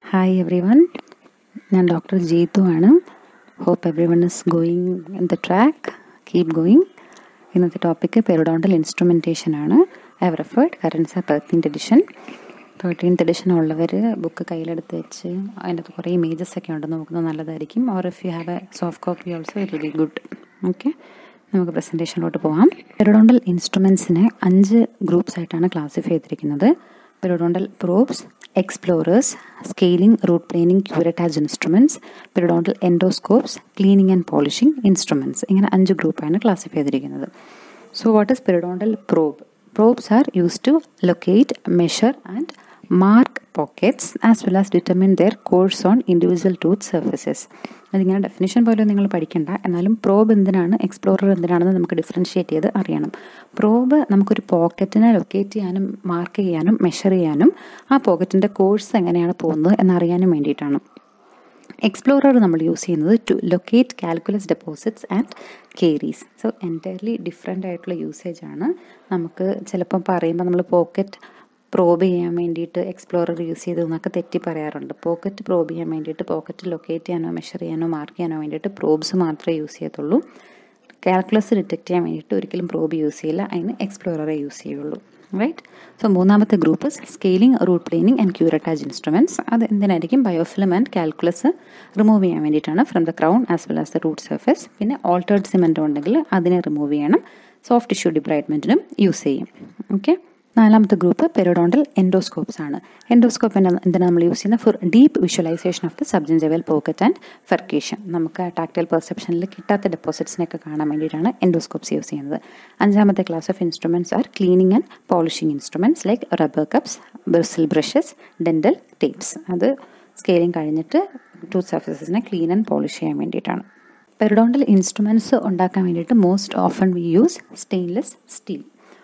Hi everyone ഞാൻ doctor Jeethu ആണ് hope everyone is going in the track keep going ഇന്നത്തെ topic periodontal instrumentation ആണ് I have referred Carranza's thirteenth edition thirteenth edition ഉള്ളവർ book കയ്യിലെടുത്ത് വെച്ച് അതിൻ്റെ അകത്ത് കുറേ ഇമേജസ് ഒക്കെ ഉണ്ടെന്ന് നോക്കുന്നത് നല്ലതായിരിക്കും or if you have a soft copy also it will be good okay നമുക്ക് പ്രസൻറ്റേഷനിലോട്ട് പോകാം പെരുഡോണ്ടൽ ഇൻസ്ട്രുമെൻസിനെ അഞ്ച് ഗ്രൂപ്പ്സ് ആയിട്ടാണ് ക്ലാസിഫൈ ചെയ്തിരിക്കുന്നത് periodontal probes explorers scaling root planing curettage instruments periodontal endoscopes cleaning and polishing instruments ഇങ്ങനെ അഞ്ച് ഗ്രൂപ്പാണ് ക്ലാസിഫൈ ചെയ്തിരിക്കുന്നത് so what is periodontal probe probes are used to locate, measure and mark pockets as well as determine their course on individual tooth surfaces. അതിങ്ങനെ definition പോലെ നിങ്ങൾ പഠിക്കണ്ട എന്നാലും probe എന്തിനാണ് എക്സ്പ്ലോറർ എന്തിനാണെന്ന് നമുക്ക് ഡിഫറൻഷിയേറ്റ് ചെയ്ത് അറിയണം പ്രോബ് നമുക്കൊരു പോക്കറ്റിനെ ലൊക്കേറ്റ് ചെയ്യാനും മാർക്ക് ചെയ്യാനും മെഷർ ചെയ്യാനും ആ പോക്കറ്റിൻ്റെ കോഴ്സ് എങ്ങനെയാണ് പോകുന്നത് എന്നറിയാനും വേണ്ടിയിട്ടാണ് എക്സ്പ്ലോറർ നമ്മൾ യൂസ് ചെയ്യുന്നത് to locate calculus deposits and caries so entirely different ആയിട്ടുള്ള യൂസേജ് ആണ് നമുക്ക് ചിലപ്പം പറയുമ്പോൾ നമ്മൾ പോക്കറ്റ് പ്രോബ് ചെയ്യാൻ വേണ്ടിയിട്ട് എക്സ്പ്ലോറർ യൂസ് ചെയ്തു എന്നൊക്കെ തെറ്റി പറയാറുണ്ട് പോക്കറ്റ് പ്രോബ് ചെയ്യാൻ വേണ്ടിയിട്ട് പോക്കറ്റ് ലൊക്കേറ്റ് ചെയ്യാനോ മെഷർ ചെയ്യാനോ മാർക്ക് ചെയ്യാനോ വേണ്ടിയിട്ട് പ്രോബ്സ് മാത്രമേ യൂസ് ചെയ്യത്തുള്ളൂ കാൽക്കുലസ് ഡിറ്റക്ട് ചെയ്യാൻ വേണ്ടിയിട്ട് ഒരിക്കലും പ്രോബ് യൂസ് ചെയ്യില്ല അതിന് എക്സ്പ്ലോററെ യൂസ് ചെയ്യുള്ളൂ റൈറ്റ് സോ മൂന്നാമത്തെ group scaling root planing and curettage instruments അത് എന്തിനായിരിക്കും ബയോഫിലം ആൻഡ് കാൽക്കുലസ് റിമൂവ് ചെയ്യാൻ വേണ്ടിയിട്ടാണ് from the crown as well as the root surface പിന്നെ ഓൾട്ടേർഡ് സിമെൻ്റ് ഉണ്ടെങ്കിൽ അതിനെ റിമൂവ് ചെയ്യണം സോഫ്റ്റ് ടിഷ്യൂ ഡിബ്രൈറ്റ്മെൻറ്റിനും യൂസ് ചെയ്യും ഓക്കെ നാലാമത്തെ ഗ്രൂപ്പ് പെരോഡോണ്ടൽ എൻഡോസ്കോപ്സ് ആണ് എൻഡോസ്കോപ്പ് എന്തിനാണ് നമ്മൾ യൂസ് ചെയ്യുന്നത് for deep visualisation of the subgingival pocket and furcation നമുക്ക് ടാക്ടൈൽ പെർസെപ്ഷനിൽ കിട്ടാത്ത ഡെപ്പോസിറ്റ്സിനെയൊക്കെ കാണാൻ വേണ്ടിയിട്ടാണ് എൻഡോസ്കോപ്സ് യൂസ് ചെയ്യുന്നത് അഞ്ചാമത്തെ class of instruments are cleaning and polishing instruments like rubber cups bristle brushes dental tapes അത് സ്കെയിലിംഗ് കഴിഞ്ഞിട്ട് ടൂത്ത് സർഫസസിനെ ക്ലീൻ ആൻഡ് പോളിഷ് ചെയ്യാൻ വേണ്ടിയിട്ടാണ് പെരഡോണ്ടൽ ഇൻസ്ട്രുമെൻറ്റ്സ് ഉണ്ടാക്കാൻ വേണ്ടിയിട്ട് most often we use stainless steel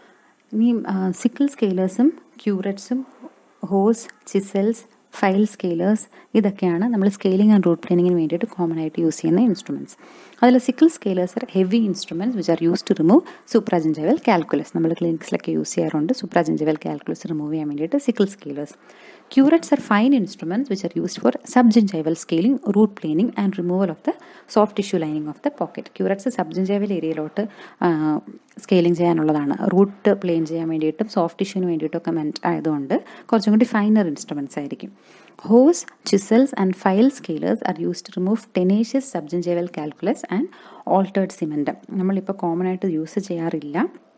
ഇനി സിക്കിൾ സ്കെയിലേഴ്സും ക്യൂററ്റ്സും ഹോസ് ചിസൽസ് ഫയൽ സ്കെയിലേഴ്സ് ഇതൊക്കെയാണ് നമ്മൾ സ്കെയിലിംഗ് ആൻഡ് റൂട്ട് പ്ലേനിങ്ങിന് വേണ്ടിയിട്ട് കോമൺ ആയിട്ട് യൂസ് ചെയ്യുന്ന ഇൻസ്ട്രുമെൻറ്റ്സ് അതിൽ sickle scalers are heavy instruments which are use to remove supragingival calculus നമ്മൾ ക്ലിനിക്സിലൊക്കെ യൂസ് ചെയ്യാറുണ്ട് സൂപ്രാജൻജവൽ കാൽക്കുലസ് റിമൂവ് ചെയ്യാൻ വേണ്ടിയിട്ട് sickle scalers curettes are fine instruments which are used for subgingival scaling root planing and removal of the soft tissue lining of the pocket curettes subgingival ഏരിയയിലോട്ട് scaling ചെയ്യാനുള്ളതാണ് root plane ചെയ്യാൻ വേണ്ടിയിട്ടും soft ടിഷ്യൂവിന് വേണ്ടിയിട്ടൊക്കെ meant ആയതുകൊണ്ട് കുറച്ചും കൂടി finer instruments ആയിരിക്കും hoes chisels and file scalers are use to remove tenacious subgingival calculus and altered cement നമ്മളിപ്പോൾ കോമൺ ആയിട്ട് യൂസ് ചെയ്യാറില്ല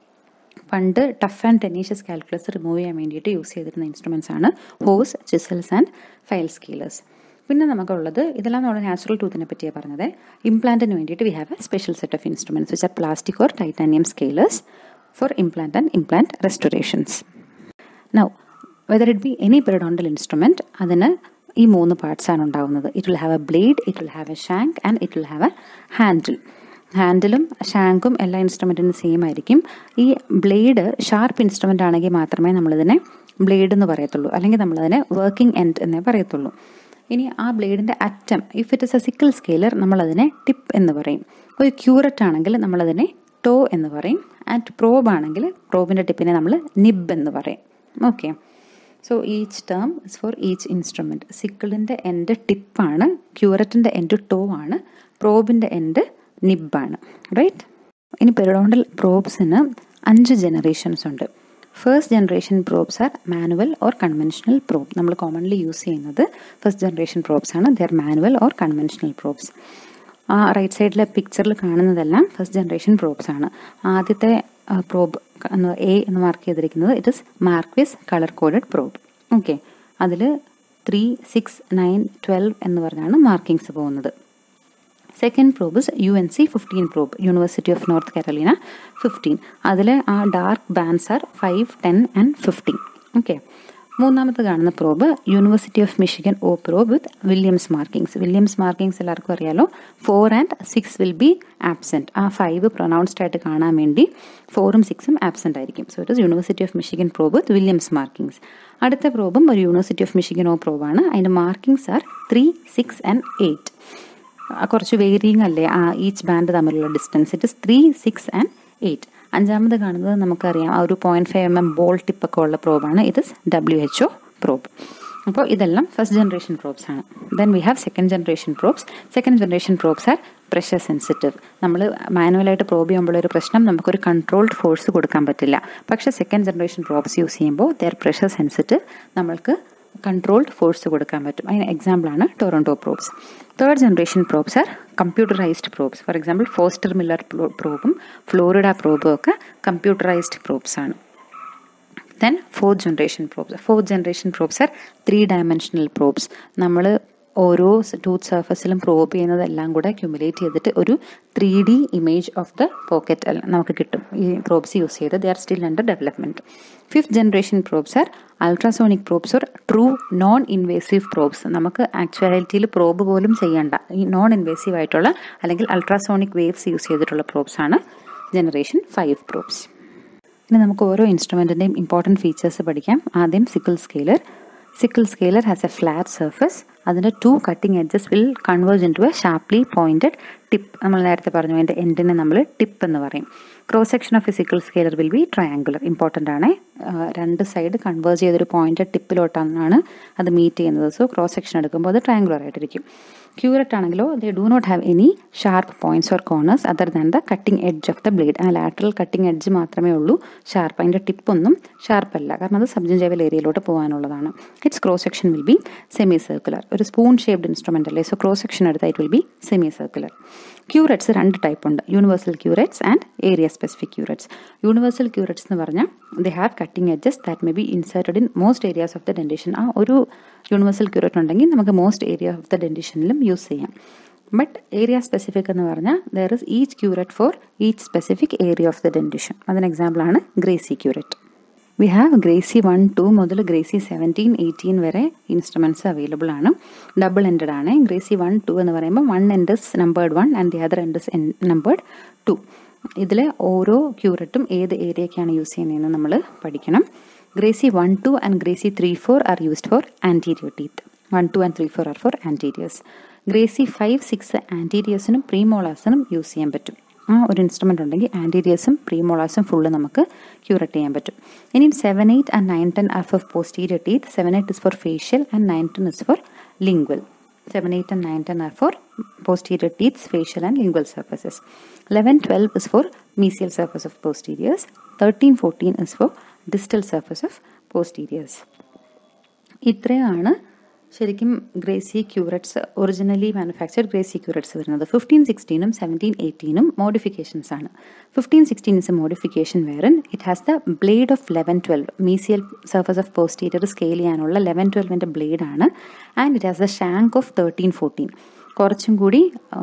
പണ്ട് tough and tenacious calculus remove ചെയ്യാൻ വേണ്ടിയിട്ട് യൂസ് ചെയ്തിരുന്ന ഇൻസ്ട്രുമെൻറ്റ്സ് ആണ് hoes chisels and file scalers പിന്നെ നമുക്കുള്ളത് ഇതെല്ലാം നമ്മുടെ നാച്ചുറൽ ടൂത്തിനെ പറ്റിയാണ് പറഞ്ഞത് ഇംപ്ലാന്റിന് വേണ്ടിയിട്ട് we have a special set of instruments which are plastic or titanium scalers for implant and implant restorations now whether it be any periodontal instrument അതിന് ഈ മൂന്ന് പാർട്സ് ആണ് ഉണ്ടാവുന്നത് it will have a blade it will have a shank and it will have a handle ഹാൻഡിലും ഷാങ്കും എല്ലാ ഇൻസ്ട്രുമെൻറ്റിനും same ആയിരിക്കും ഈ ബ്ലേഡ് ഷാർപ്പ് ഇൻസ്ട്രുമെൻ്റ് ആണെങ്കിൽ മാത്രമേ നമ്മളിതിനെ ബ്ലേഡ് എന്ന് പറയത്തുള്ളൂ അല്ലെങ്കിൽ നമ്മളതിനെ വർക്കിംഗ് എൻഡ് എന്നേ പറയത്തുള്ളൂ ഇനി ആ ബ്ലേഡിൻ്റെ അറ്റം if it is a sickle scaler നമ്മളതിനെ ടിപ്പ് എന്ന് പറയും ഒരു ക്യൂററ്റ് ആണെങ്കിൽ നമ്മളതിനെ ടോ എന്ന് പറയും ആൻഡ് പ്രോബ് ആണെങ്കിൽ പ്രോബിൻ്റെ ടിപ്പിനെ നമ്മൾ നിബ് എന്ന് പറയും okay so each term is for each instrument സിക്കിളിൻ്റെ എൻഡ് ടിപ്പാണ് ക്യൂററ്റിൻ്റെ എൻഡ് ടോ ആണ് പ്രോബിൻ്റെ എൻഡ് നിബാണ് റൈറ്റ് ഇനി പെരഡോണ്ടൽ പ്രോബ്സിന് അഞ്ച് ജനറേഷൻസ് ഉണ്ട് first generation probes are manual or conventional probe നമ്മൾ കോമൺലി യൂസ് ചെയ്യുന്നത് ഫസ്റ്റ് ജനറേഷൻ പ്രോബ്സ് ആണ് they're manual or conventional probes ആ റൈറ്റ് സൈഡിലെ പിക്ചറിൽ കാണുന്നതെല്ലാം ഫസ്റ്റ് ജനറേഷൻ പ്രോബ്സ് ആണ് ആദ്യത്തെ പ്രോബ് എ എന്ന് മാർക്ക് ചെയ്തിരിക്കുന്നത് it is Marquis colour coded probe okay അതിൽ ത്രീ സിക്സ് നയൻ ട്വൽവ് എന്ന് പറഞ്ഞാണ് മാർക്കിങ്സ് പോകുന്നത് second probe U N C fifteen probe University of North Carolina fifteen അതിൽ ആ dark bands are five ten and fifteen okay മൂന്നാമത് കാണുന്ന probe University of Michigan O probe with Williams markings Williams markings എല്ലാവർക്കും അറിയാലോ four and six will be absent ആ five pronounced ആയിട്ട് കാണാൻ വേണ്ടി ഫോറും സിക്സും ആബ്സെൻ്റ് ആയിരിക്കും so it is University of Michigan probe with Williams markings അടുത്ത പ്രോബും ഒരു യൂണിവേഴ്സിറ്റി ഓഫ് മിഷിഗൻ ഓ പ്രോബാണ് അതിൻ്റെ markings are three six and eight കുറച്ച് വേരിയിങ് അല്ലേ ആ ഈച്ച് ബാൻഡ് തമ്മിലുള്ള distance it is three six and eight അഞ്ചാമത് കാണുന്നത് നമുക്കറിയാം ആ ഒരു point five M M ball ടിപ്പൊക്കെ ഉള്ള പ്രോബാണ് ഇത് ഡബ്ല്യു എച്ച് ഒ പ്രോബ് അപ്പോൾ ഇതെല്ലാം ഫസ്റ്റ് ജനറേഷൻ പ്രോബ്സ് ആണ് then we have second generation probes second generation probes are pressure sensitive നമ്മൾ മാനുവലായിട്ട് പ്രോബ് ചെയ്യുമ്പോൾ ഒരു പ്രശ്നം നമുക്കൊരു കൺട്രോൾഡ് ഫോഴ്സ് കൊടുക്കാൻ പറ്റില്ല പക്ഷേ സെക്കൻഡ് ജനറേഷൻ പ്രോബ്സ് യൂസ് ചെയ്യുമ്പോൾ ദർ പ്രഷർ സെൻസിറ്റീവ് നമ്മൾക്ക് കൺട്രോൾഡ് ഫോഴ്സ് കൊടുക്കാൻ പറ്റും അതിന് എക്സാമ്പിളാണ് Toronto probes third generation probes are computerised probes for example Foster Miller പ്രോബും ഫ്ലോറിഡ പ്രോബും ഒക്കെ കമ്പ്യൂട്ടറൈസ്ഡ് പ്രോബ്സ് ആണ് then fourth generation probes fourth generation probes are three dimensional probes നമ്മൾ ഓരോ ടൂത്ത് സർഫസിലും പ്രോബ് ചെയ്യുന്നതെല്ലാം കൂടെ ക്യുമുലേറ്റ് ചെയ്തിട്ട് ഒരു three D image of the pocket നമുക്ക് കിട്ടും ഈ പ്രോബ്സ് യൂസ് ചെയ്ത് they are still under development fifth generation probes are ultrasonic probes or true non invasive probes നമുക്ക് ആക്ച്വാലിറ്റിയിൽ പ്രോബ് പോലും ചെയ്യേണ്ട ഈ നോൺ ഇൻവേസീവ് ആയിട്ടുള്ള അല്ലെങ്കിൽ അൾട്രാസോണിക് വേവ്സ് യൂസ് ചെയ്തിട്ടുള്ള പ്രോബ്സ് ആണ് ജനറേഷൻ ഫൈവ് പ്രോബ്സ് ഇനി നമുക്ക് ഓരോ ഇൻസ്ട്രുമെൻറ്റിൻ്റെയും ഇമ്പോർട്ടൻറ്റ് ഫീച്ചേഴ്സ് പഠിക്കാം ആദ്യം sickle scaler sickle scaler has a flat surface അതിൻ്റെ two cutting edges will converge in to a sharply pointed tip നമ്മൾ നേരത്തെ പറഞ്ഞു അതിൻ്റെ എൻഡിനെ നമ്മൾ ടിപ്പ് എന്ന് പറയും cross section of a sickle scaler will be triangular important ആണ് രണ്ട് സൈഡ് കൺവേർജ് ചെയ്തൊരു പോയിൻറ്റഡ് ടിപ്പിലോട്ടാണ് അത് മീറ്റ് ചെയ്യുന്നത് സോ ക്രോസ് സെക്ഷൻ എടുക്കുമ്പോൾ അത് ട്രയാങ്കുലർ ആയിട്ടിരിക്കും ക്യൂററ്റ് ആണെങ്കിലോ they do not have any sharp points or corners other than the cutting edge of the blade ആ ലാറ്ററൽ കട്ടിംഗ് എഡ്ജ് മാത്രമേ ഉള്ളൂ ഷാർപ്പ് അതിൻ്റെ ടിപ്പൊന്നും ഷാർപ്പല്ല കാരണം അത് സബ്ജൻജൈവൽ ഏരിയയിലോട്ട് പോകാനുള്ളതാണ് its cross section will be semicircular ഒരു സ്പൂൺ ഷേപ്ഡ് ഇൻസ്ട്രുമെൻ്റ് അല്ലേ സോ ക്രോസ് സെക്ഷൻ എടുത്താൽ it will be semicircular curettes രണ്ട് ടൈപ്പ് ഉണ്ട് universal curettes and area specific curettes universal curettes എന്ന് പറഞ്ഞാൽ they have cutting edges that may be inserted in most areas of the dentition ആ ഒരു universal curette ഉണ്ടെങ്കിൽ നമുക്ക് most area of the ഡെൻഡിഷനിലും use ചെയ്യാം ബട്ട് ഏരിയ സ്പെസിഫിക് എന്ന് പറഞ്ഞാൽ there is each curette for each specific area of the dentition അതിന് എക്സാമ്പിളാണ് Gracey curette we have Gracey one two മുതൽ ഗ്രേസി സെവൻറ്റീൻ എയ്റ്റീൻ വരെ ഇൻസ്ട്രുമെൻറ്റ്സ് അവൈലബിൾ ആണ് double ended ആണ് ഗ്രേസി വൺ ടു എന്ന് പറയുമ്പോൾ one end is numbered one and the other end is numbered two ഇതിൽ ഓരോ ക്യൂററ്റും ഏത് ഏരിയയ്ക്കാണ് യൂസ് ചെയ്യുന്നതെന്ന് നമ്മൾ പഠിക്കണം Gracey one two and Gracey three four are used for anterior teeth one two and three four are for anteriors Gracey five six ആൻറ്റീരിയേഴ്സിനും പ്രീമോളാസിനും യൂസ് ചെയ്യാൻ പറ്റും ആ ഒരു ഇൻസ്ട്രുമെൻ്റ് ഉണ്ടെങ്കിൽ ആൻറ്റീരിയേഴ്സും പ്രീമോളാസും ഫുള്ള് നമുക്ക് ക്യൂററ്റ് ചെയ്യാൻ പറ്റും ഇനിയും seven eight and nine ten are for posterior teeth seven eight is for facial and nine ten is for lingual seven eight and nine ten are for posterior teeth, facial and lingual surfaces. 11, 12 is for mesial surface of posteriors. 13, 14 is for distal surface of posteriors. ഇത്രയാണ് ശരിക്കും Gracey curettes originally manufactured Gracey curettes വരുന്നത് fifteen സിക്സ്റ്റീനും seventeen എയ്റ്റീനും modifications ആണ് fifteen sixteen is a modification wherein it has the blade of eleven twelve mesial surface of posterior scale ചെയ്യാനുള്ള eleven ട്വൽവിൻ്റെ blade ആണ് and it has the shank of thirteen fourteen കുറച്ചും കൂടി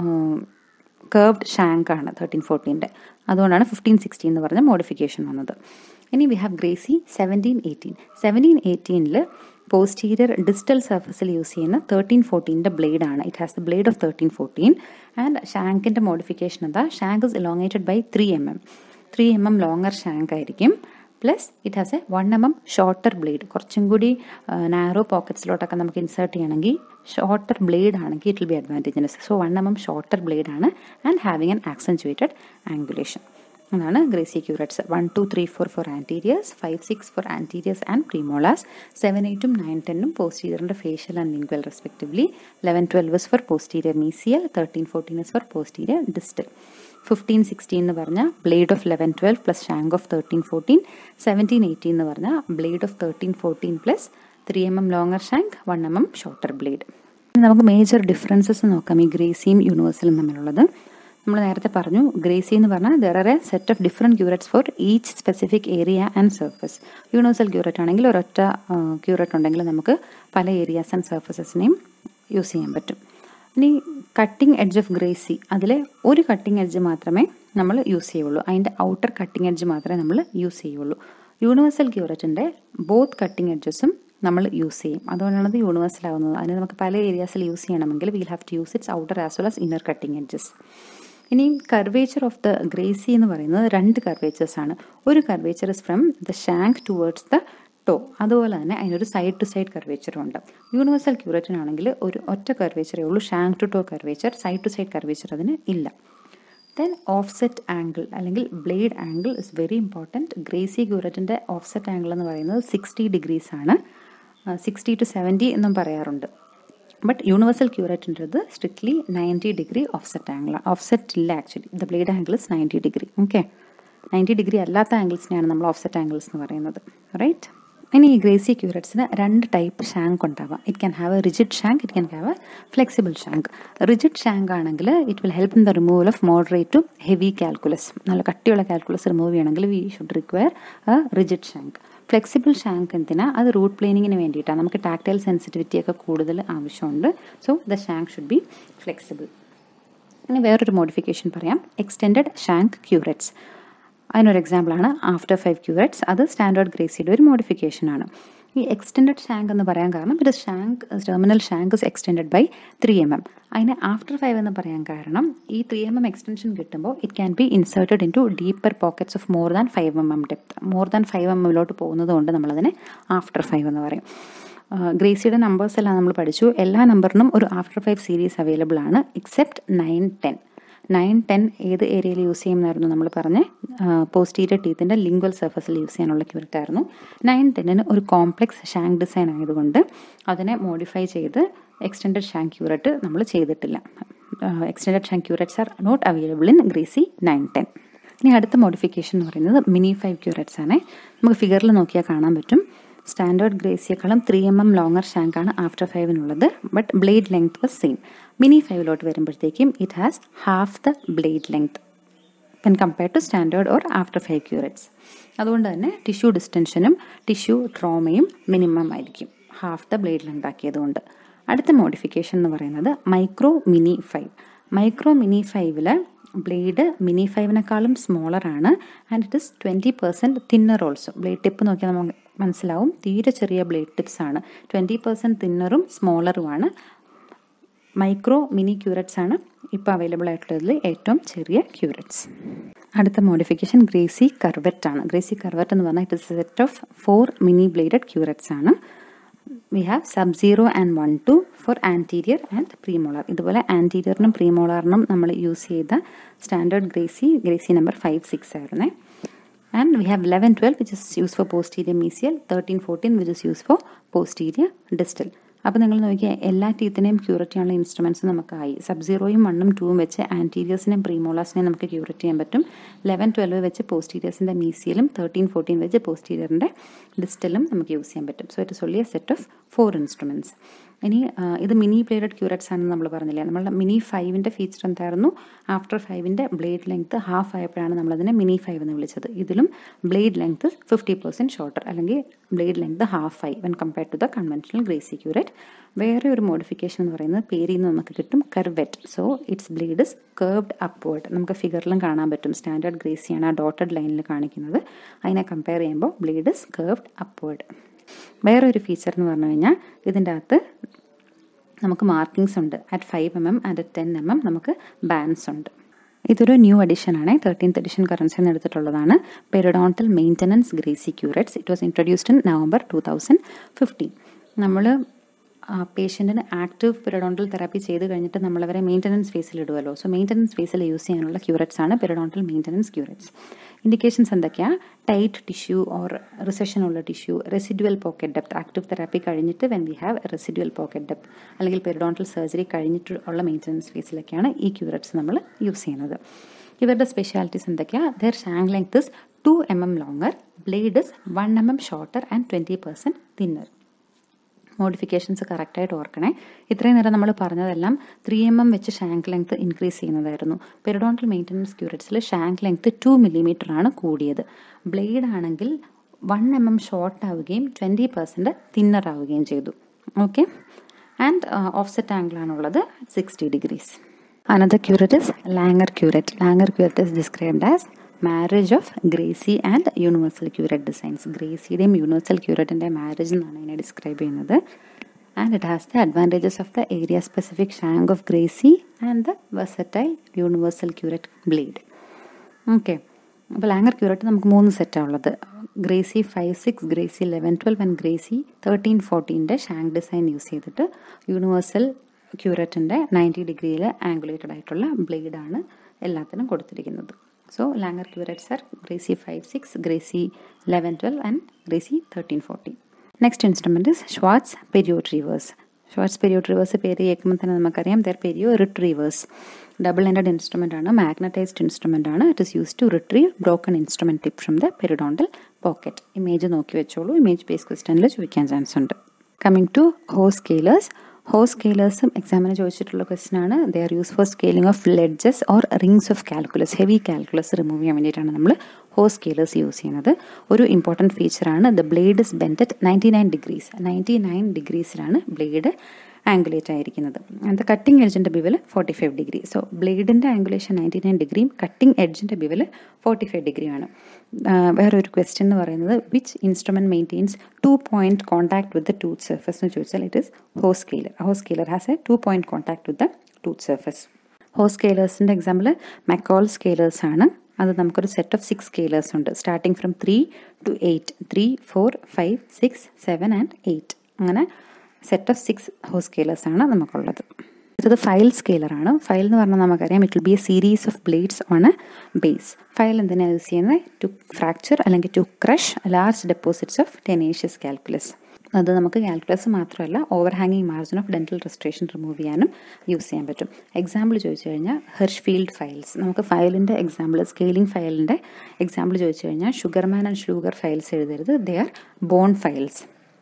curved shank ആണ് thirteen ഫോർട്ടീൻ്റെ അതുകൊണ്ടാണ് fifteen sixteen എന്ന് പറഞ്ഞ മോഡിഫിക്കേഷൻ വന്നത് ഇനി we have Gracey seventeen eighteen seventeen എയ്റ്റീനിൽ posterior distal സർഫസിൽ യൂസ് ചെയ്യുന്ന തേർട്ടീൻ ഫോർട്ടീൻ്റെ ബ്ലേഡ് ആണ് it has the blade of thirteen fourteen and ഷാങ്കിൻ്റെ മോഡിഫിക്കേഷൻ എന്താ shank is elongated by three M M three M M longer shank ആയിരിക്കും plus it has a one M M shorter blade കുറച്ചും കൂടി narrow പോക്കറ്റ്സിലോട്ടൊക്കെ നമുക്ക് insert ചെയ്യണമെങ്കിൽ shorter blade ആണെങ്കിൽ it will be advantages so one M M shorter blade ആണ് and having an accentuated angulation അതാണ് Gracy curettes one two three four for anteriors five six for anteriors and premolars seven എയ്റ്റും nine ടെന്നും പോസ്റ്റീരിയറിൻ്റെ facial and lingual respectively eleven twelve is for posterior mesial thirteen fourteen is for posterior distal fifteen sixteen എന്ന് പറഞ്ഞാൽ blade of eleven twelve plus shank of thirteen fourteen seventeen eighteen എന്ന് പറഞ്ഞാൽ blade of thirteen fourteen plus three M M longer shank one M M shorter blade നമുക്ക് major differences നോക്കാം ഈ ഗ്രേസിയും യൂണിവേഴ്സലും തമ്മിലുള്ളത് നമ്മൾ നേരത്തെ പറഞ്ഞു ഗ്രേസി എന്ന് പറഞ്ഞാൽ there are a set of different curettes for each specific area and surface universal curette ആണെങ്കിൽ ഒരൊറ്റ ക്യൂററ്റ് ഉണ്ടെങ്കിൽ നമുക്ക് പല ഏരിയാസ് ആൻഡ് സർഫസസിനെയും യൂസ് ചെയ്യാൻ പറ്റും ഇനി കട്ടിംഗ് എഡ്ജ് ഓഫ് ഗ്രേസി അതിലെ ഒരു കട്ടിംഗ് എഡ്ജ് മാത്രമേ നമ്മൾ യൂസ് ചെയ്യുള്ളൂ അതിൻ്റെ ഔട്ടർ കട്ടിംഗ് എഡ്ജ് മാത്രമേ നമ്മൾ യൂസ് ചെയ്യുള്ളൂ യൂണിവേഴ്സൽ ക്യൂററ്റിൻ്റെ ബോത്ത് കട്ടിംഗ് എഡ്ജസും നമ്മൾ യൂസ് ചെയ്യും അതുകൊണ്ടാണ് അത് യൂണിവേഴ്സൽ ആവുന്നത് അതിന് നമുക്ക് പല ഏരിയാസിൽ യൂസ് ചെയ്യണമെങ്കിൽ we'll have to use its outer as well as inner cutting edges ഇനി കർവേച്ചർ ഓഫ് ദ ഗ്രേസി എന്ന് പറയുന്നത് രണ്ട് കർവേച്ചേഴ്സ് ആണ് ഒരു curvature is from the shank towards the toe അതുപോലെ തന്നെ അതിനൊരു സൈഡ് ടു സൈഡ് കർവേച്ചറും ഉണ്ട് യൂണിവേഴ്സൽ ക്യൂററ്റിനാണെങ്കിൽ ഒരു ഒറ്റ കർവേച്ചറേ ഉള്ളൂ shank to toe curvature side to side curvature അതിന് ഇല്ല ദെൻ ഓഫ്സെറ്റ് ആംഗിൾ അല്ലെങ്കിൽ blade angle is very important Gracey ക്യൂററ്റിൻ്റെ ഓഫ്സെറ്റ് ആംഗിൾ എന്ന് പറയുന്നത് സിക്സ്റ്റി ഡിഗ്രീസ് ആണ് സിക്സ്റ്റി ടു സെവൻറ്റി എന്നും പറയാറുണ്ട് ബട്ട് യൂണിവേഴ്സൽ ക്യൂറേറ്റിൻ്റെത് strictly ninety degree offset angle offset ഇല്ല actually the blade angle is ninety degree okay ninety degree അല്ലാത്ത ആംഗിൾസിനെയാണ് നമ്മൾ ഓഫ്സെറ്റ് ആംഗിൾസ് എന്ന് പറയുന്നത് റൈറ്റ് ഇനി ഈ ഗ്രേസി ക്യൂററ്റ്സിന് രണ്ട് ടൈപ്പ് ഷാങ്ക് ഉണ്ടാവാം it can have a rigid shank it can have a flexible shank rigid shank ആണെങ്കിൽ it will help in the removal of moderate to heavy calculus നല്ല കട്ടിയുള്ള കാൽക്കുലസ് റിമൂവ് ചെയ്യണമെങ്കിൽ we should require a rigid shank flexible shank എന്തിനാ അത് root പ്ലെയിനിങ്ങിന് വേണ്ടിയിട്ടാണ് നമുക്ക് tactile sensitivity ഒക്കെ കൂടുതൽ ആവശ്യമുണ്ട് so the shank should be flexible ഇനി വേറൊരു മോഡിഫിക്കേഷൻ പറയാം എക്സ്റ്റെൻഡഡ് ഷാങ്ക് ക്യൂററ്റ്സ് അതിനൊരു എക്സാമ്പിളാണ് ആഫ്റ്റർ ഫൈവ് ക്യൂററ്റ്സ് അത് സ്റ്റാൻഡേർഡ് ഗ്രേസിയുടെ ഒരു മോഡിഫിക്കേഷൻ ആണ് ഈ എക്സ്റ്റെൻഡഡ് ഷാങ്ക് എന്ന് പറയാൻ കാരണം ഇത് shank terminal shank is extended by three M M അതിന് ആഫ്റ്റർ ഫൈവ് എന്ന് പറയാൻ കാരണം ഈ ത്രീ എം എം എക്സ്റ്റൻഷൻ കിട്ടുമ്പോൾ it can be inserted into deeper pockets of more than five M M depth more than five M എമ്മിലോട്ട് പോകുന്നത് കൊണ്ട് നമ്മളതിനെ ആഫ്റ്റർ ഫൈവ് എന്ന് പറയും ഗ്രേസിയുടെ നമ്പേഴ്സ് എല്ലാം നമ്മൾ പഠിച്ചു എല്ലാ നമ്പറിനും ഒരു ആഫ്റ്റർ ഫൈവ് സീരീസ് അവൈലബിൾ ആണ് except nine ten nine ten ഏത് ഏരിയയിൽ യൂസ് ചെയ്യുമെന്നായിരുന്നു നമ്മൾ പറഞ്ഞ് പോസ്റ്റീരിയർ ടീത്തിൻ്റെ ലിംഗ്വൽ സർഫസിൽ യൂസ് ചെയ്യാനുള്ള ക്യൂരറ്റ് ആയിരുന്നു നയൻ ടെന്നിന് ഒരു കോംപ്ലെക്സ് ഷാങ്ക് ഡിസൈൻ ആയതുകൊണ്ട് അതിനെ മോഡിഫൈ ചെയ്ത് എക്സ്റ്റെൻഡഡ് ഷാങ്ക് ക്യൂരറ്റ് നമ്മൾ ചെയ്തിട്ടില്ല extended shank curettes are not available in Gracey nine ten ഇനി അടുത്ത മോഡിഫിക്കേഷൻ എന്ന് പറയുന്നത് മിനി ഫൈവ് ക്യൂരറ്റ്സ് ആണ് നമുക്ക് ഫിഗറിൽ നോക്കിയാൽ കാണാൻ പറ്റും സ്റ്റാൻഡേർഡ് ഗ്രേസിയേക്കാളും ത്രീ എം എം ലോങ്ങർ ഷാങ്കാണ് ആഫ്റ്റർ ഫൈവിനുള്ളത് but blade length was same mini ഫൈവിലോട്ട് വരുമ്പോഴത്തേക്കും it has half the blade length when compare to standard or after five curettes അതുകൊണ്ട് തന്നെ ടിഷ്യൂ ഡിസ്റ്റൻഷനും ടിഷ്യൂ ട്രോമയും മിനിമം ആയിരിക്കും ഹാഫ് ദ ബ്ലേഡ് ലെങ്ത് ആക്കിയതുകൊണ്ട് അടുത്ത മോഡിഫിക്കേഷൻ എന്ന് പറയുന്നത് micro mini five micro mini ഫൈവില് ബ്ലേഡ് മിനി ഫൈവിനേക്കാളും സ്മോളർ ആണ് and it is twenty percent thinner also blade tip നോക്കിയാൽ നമുക്ക് മനസ്സിലാവും തീരെ ചെറിയ ബ്ലേഡ് ടിപ്സ് ആണ് ട്വൻറ്റി പെർസെൻറ്റ് തിന്നറും സ്മോളറുമാണ് മൈക്രോ മിനി ക്യൂററ്റ്സ് ആണ് ഇപ്പോൾ അവൈലബിൾ ആയിട്ടുള്ളതിൽ ഏറ്റവും ചെറിയ ക്യൂററ്റ്സ് അടുത്ത മോഡിഫിക്കേഷൻ ഗ്രേസി കർവറ്റ് ആണ് ഗ്രേസി കർവറ്റ് എന്ന് പറഞ്ഞാൽ it is set of four mini bladed curettes ആണ് we have sub zero and one two for anterior and premolar ഇതുപോലെ ആൻറ്റീരിയറിനും പ്രീമോളാറിനും നമ്മൾ യൂസ് ചെയ്ത standard Gracey Gracey number five six ആയിരുന്നേ and we have eleven twelve which is use for posterior mesial thirteen fourteen which is use for posterior distal അപ്പോൾ നിങ്ങൾ നോക്കിയാൽ എല്ലാ ടീത്തിനെയും ക്യൂററ്റ് ചെയ്യാനുള്ള ഇൻസ്ട്രുമെൻറ്റ്സ് നമുക്കായി സബ് സീറോയും വണ്ണും ടൂവും വെച്ച് ആൻറ്റീരിയേഴ്സിനെയും പ്രീമോളാസിനെയും നമുക്ക് ക്യൂററ്റ് ചെയ്യാൻ പറ്റും ലെവൻ ട്വൽവ് വെച്ച് പോസ്റ്റീരിയേഴ്സിൻ്റെ മീസിയലും തേർട്ടീൻ ഫോർട്ടീൻ വെച്ച് പോസ്റ്റീരിയറിൻ്റെ ഡിസ്റ്റലും നമുക്ക് യൂസ് ചെയ്യാൻ പറ്റും so it is only a set of four instruments ഇനി ഇത് മിനി ബ്ലേഡഡ് ക്യൂററ്റ്സ് ആണെന്ന് നമ്മൾ പറഞ്ഞില്ലേ നമ്മളുടെ മിനി ഫൈവിൻ്റെ ഫീച്ചർ എന്തായിരുന്നു ആഫ്റ്റർ ഫൈവിൻ്റെ ബ്ലേഡ് ലെങ്ത് ഹാഫ് ആയപ്പോഴാണ് നമ്മളതിനെ മിനി ഫൈവ് എന്ന് വിളിച്ചത് ഇതിലും blade length fifty percent shorter അല്ലെങ്കിൽ ബ്ലേഡ് ലെങ്ത് ഹാഫ് ആയി when compare to the conventional Gracey curette വേറെ ഒരു മോഡിഫിക്കേഷൻ എന്ന് പറയുന്നത് പേരിൽ നിന്ന് നമുക്ക് കിട്ടും curvette so its blade is curved upward നമുക്ക് ഫിഗറിലും കാണാൻ പറ്റും സ്റ്റാൻഡേർഡ് ഗ്രേസിയാണ് ആ ഡോട്ടഡ് ലൈനിൽ കാണിക്കുന്നത് അതിനെ കമ്പയർ ചെയ്യുമ്പോൾ ബ്ലേഡ് ഇസ് കേർവ്ഡ് അപ്വേർഡ് വേറൊരു ഫീച്ചർ എന്ന് പറഞ്ഞു കഴിഞ്ഞാൽ ഇതിൻ്റെ അകത്ത് നമുക്ക് മാർക്കിങ്സ് ഉണ്ട് at five M M and at ten M M നമുക്ക് ബാൻസ് ഉണ്ട് ഇതൊരു ന്യൂ അഡിഷൻ ആണ് തേർട്ടീൻത്ത് എഡിഷൻ കറൻസിൽ നിന്ന് എടുത്തിട്ടുള്ളതാണ് periodontal maintenance Gracey curettes it was introduced in November two thousand fifteen നമ്മൾ പേഷ്യൻറ്റിന് ആക്റ്റീവ് പെരിഡോണ്ടൽ തെറാപ്പി ചെയ്ത് കഴിഞ്ഞിട്ട് നമ്മളവരെ മെയിൻ്റനൻസ് ഫേസിൽ ഇടുമല്ലോ സോ മെയിൻ്റനൻസ് ഫേസിൽ യൂസ് ചെയ്യാനുള്ള ക്യൂററ്റ്സ് ആണ് പെരിഡോണ്ടൽ മെയിൻ്റനൻസ് ക്യൂററ്റ്സ് ഇൻഡിക്കേഷൻസ് എന്തൊക്കെയാണ് ടൈറ്റ് ടിഷ്യൂ ഓർ റിസഷൻ ഉള്ള tissue residual pocket depth active therapy കഴിഞ്ഞിട്ട് when we have residual pocket depth അല്ലെങ്കിൽ പെരിഡോണ്ടൽ സർജറി കഴിഞ്ഞിട്ട് ഉള്ള മെയിൻ്റനൻസ് ഫേസിലൊക്കെയാണ് ഈ ക്യൂററ്റ്സ് നമ്മൾ യൂസ് ചെയ്യുന്നത് ഇവരുടെ സ്പെഷ്യാലിറ്റീസ് എന്തൊക്കെയാണ് their shank length is two M M longer blade is one M M shorter and twenty percent thinner modifications കറക്റ്റായിട്ട് ഓർക്കണേ ഇത്രയും നേരം നമ്മൾ പറഞ്ഞതെല്ലാം ത്രീ എം എം വെച്ച് ഷാങ്ക് ലെങ്ത് ഇൻക്രീസ് ചെയ്യുന്നതായിരുന്നു പെരിഡോണ്ടൽ മെയിൻ്റനൻസ് ക്യൂററ്റ്സിൽ ഷാങ്ക് ലെങ്ത് ടു മില്ലിമീറ്റർ ആണ് കൂടിയത് ബ്ലേഡ് ആണെങ്കിൽ വൺ എം എം ഷോർട്ട് ആവുകയും ട്വൻറ്റി പെർസെൻറ്റ് തിന്നർ ആവുകയും ചെയ്തു ഓക്കെ ആൻഡ് ഓഫ്സെറ്റ് ആംഗിൾ ആണുള്ളത് sixty degrees another curette is Langer curette ലാങ്ങർ curette is described as marriage of Gracey and universal curette designs ഗ്രേസിയുടെയും യൂണിവേഴ്സൽ ക്യൂററ്റിൻ്റെ മാരേജ് എന്നാണ് ഇതിനെ ഡിസ്ക്രൈബ് ചെയ്യുന്നത് and it has the advantages of the area specific shank of Gracey and the versatile universal curette blade okay അപ്പോൾ Langer curette നമുക്ക് മൂന്ന് സെറ്റാണ് ഉള്ളത് Gracey five six Gracey eleven twelve and Gracey thirteen ഫോർട്ടീൻ്റെ shank design use ചെയ്തിട്ട് universal ക്യൂററ്റിൻ്റെ ninety ഡിഗ്രിയിൽ angulated ആയിട്ടുള്ള ബ്ലേഡാണ് എല്ലാത്തിനും കൊടുത്തിരിക്കുന്നത് So Langer curettes are Gracie 5, 6, Gracie 11, 12 and Gracie 13, 14. Next instrument is Schwartz periotrievers Schwartz periotrievers പേര് കേൾക്കുമ്പോൾ തന്നെ നമുക്കറിയാം the periotrievers double ended instrument ആണ് മാഗ്നറ്റൈസ്ഡ് ഇൻസ്ട്രുമെൻ്റ് ആണ് it is use to retrieve broken instrument tip from the periodontal pocket image നോക്കി വെച്ചോളൂ image base ക്വസ്റ്റനിൽ ചോദിക്കാൻ ചാൻസ് ഉണ്ട് coming to hoes scalers hoes സ്കെയിലേഴ്സും എക്സാമിന് ചോദിച്ചിട്ടുള്ള ക്വസ്റ്റൻ ആണ് they are use for scaling of ledges or rings of calculus heavy calculus remove ചെയ്യാൻ വേണ്ടിയിട്ടാണ് നമ്മൾ ഹോസ് സ്കെയിലേഴ്സ് യൂസ് ചെയ്യുന്നത് ഒരു ഇമ്പോർട്ടൻറ്റ് ഫീച്ചറാണ് the blade is bent at ninety nine degrees ninety nine ഡിഗ്രീസിലാണ് ബ്ലേഡ് ആംഗുലേറ്റ് ആയിരിക്കുന്നത് അത് കട്ടിംഗ് എഡ്ജിൻ്റെ bevel forty five degree so ബ്ലേഡിൻ്റെ ആംഗുലേഷൻ നയൻറ്റി നയൻ ഡിഗ്രിയും കട്ടിംഗ് എഡ്ജിൻ്റെ ബിവൽ ഫോർട്ടി ഫൈവ് ഡിഗ്രിയാണ് വേറൊരു ക്വസ്റ്റ്യൻ എന്ന് പറയുന്നത് which instrument maintains two point contact with the tooth surface എന്ന് ചോദിച്ചാൽ it is hoe scaler hoe scaler has a two point contact with the tooth surface hoes സ്കെയിലേഴ്സിൻ്റെ example McCall scalers ആണ് അത് നമുക്കൊരു സെറ്റ് ഓഫ് സിക്സ് സ്കെയിലേഴ്സ് ഉണ്ട് starting from three to eight three four five six seven and eight അങ്ങനെ set of six hoes scalers ആണ് നമുക്കുള്ളത് ഇത് file സ്കെയിലറാണ് ഫയൽ എന്ന് പറഞ്ഞാൽ നമുക്കറിയാം it will be a series of blades on a base file എന്തിനാണ് യൂസ് ചെയ്യുന്നത് ടു ഫ്രാക്ചർ അല്ലെങ്കിൽ to crush large deposits of tenacious calculus അത് നമുക്ക് കാൽക്കുലസ് മാത്രമല്ല ഓവർ ഹാങ്ങിങ് margin of dental restoration remove ചെയ്യാനും യൂസ് ചെയ്യാൻ പറ്റും എക്സാമ്പിൾ ചോദിച്ചു കഴിഞ്ഞാൽ ഹെർഷ് ഫീൽഡ് ഫയൽസ് നമുക്ക് ഫയലിൻ്റെ എക്സാമ്പിൾ സ്കെയിലിംഗ് ഫയലിൻ്റെ എക്സാമ്പിൾ ചോദിച്ചു കഴിഞ്ഞാൽ ഷുഗർമാൻ ആൻഡ് ഷുഗർ ഫയൽസ് എഴുതരുത് they are bone files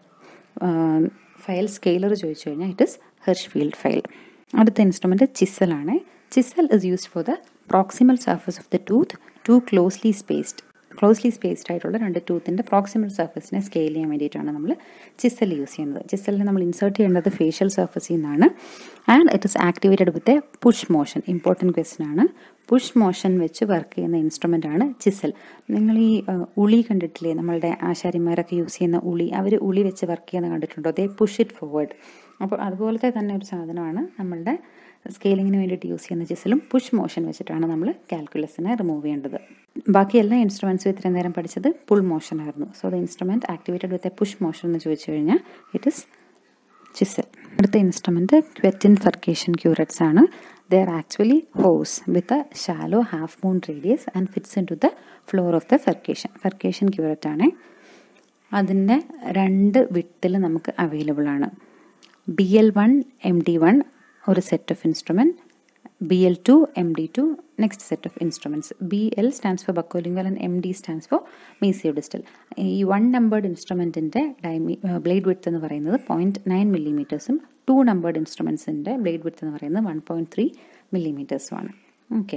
file scaler ചോദിച്ചു കഴിഞ്ഞാൽ it is Hirschfeld file അടുത്ത ഇൻസ്ട്രുമെൻറ്റ് ചിസലാണ് chisel is used for the proximal surface of the tooth too closely spaced closely spaced ആയിട്ടുള്ള രണ്ട് ടൂത്തിൻ്റെ proximal സർഫസിനെ scale ചെയ്യാൻ വേണ്ടിയിട്ടാണ് നമ്മൾ ചിസൽ യൂസ് ചെയ്യുന്നത് ചിസലിനെ നമ്മൾ ഇൻസേർട്ട് ചെയ്യേണ്ടത് ഫേഷ്യൽ സർഫസിൽ നിന്നാണ് and it is activated with a push motion important question ആണ് പുഷ് മോഷൻ വെച്ച് വർക്ക് ചെയ്യുന്ന ഇൻസ്ട്രുമെൻ്റ് ആണ് ചിസൽ നിങ്ങൾ ഈ ഉളി കണ്ടിട്ടില്ലേ നമ്മളുടെ ആശാരിമാരൊക്കെ യൂസ് ചെയ്യുന്ന ഉളി അവർ ഉളി വെച്ച് വർക്ക് ചെയ്യുന്ന കണ്ടിട്ടുണ്ടോ ദേ പുഷ് ഇറ്റ് ഫോർവേഡ് അപ്പോൾ അതുപോലത്തെ തന്നെ ഒരു സാധനമാണ് നമ്മളുടെ സ്കെയിലിങ്ങിന് വേണ്ടിയിട്ട് യൂസ് ചെയ്യുന്ന ചിസലും പുഷ് മോഷൻ വെച്ചിട്ടാണ് നമ്മൾ കാൽക്കുലസിനെ റിമൂവ് ചെയ്യേണ്ടത് ബാക്കി എല്ലാ ഇൻസ്ട്രുമെൻസും ഇത്രയും നേരം പഠിച്ചത് പുൾ മോഷൻ ആയിരുന്നു so the instrument activated with a push motion എന്ന് ചോദിച്ചു കഴിഞ്ഞാൽ ഇറ്റ് ഇസ് ചിസൽ അടുത്ത ഇൻസ്ട്രുമെൻറ്റ് ക്വറ്റിൻ ഫർക്കേഷൻ ക്യൂററ്റ്സ് ആണ് they are actually hoes with a shallow half moon radius and fits into the floor of the furcation furcation curette ആണ് അതിൻ്റെ രണ്ട് വിട്ടിൽ നമുക്ക് അവൈലബിൾ ആണ് B L one M D one ഒരു set of instrument B L two M D to next set of instruments B L stands for buccolingual and M D stands for mesio distal ഈ one numbered ഇൻസ്ട്രുമെൻറ്റിൻ്റെ ഡൈമി blade width എന്ന് പറയുന്നത് point nine മില്ലിമീറ്റേഴ്സും two numbered ഇൻസ്ട്രുമെൻസിൻ്റെ blade width എന്ന് പറയുന്നത് one point three മില്ലിമീറ്റേഴ്സുമാണ് ഓക്കെ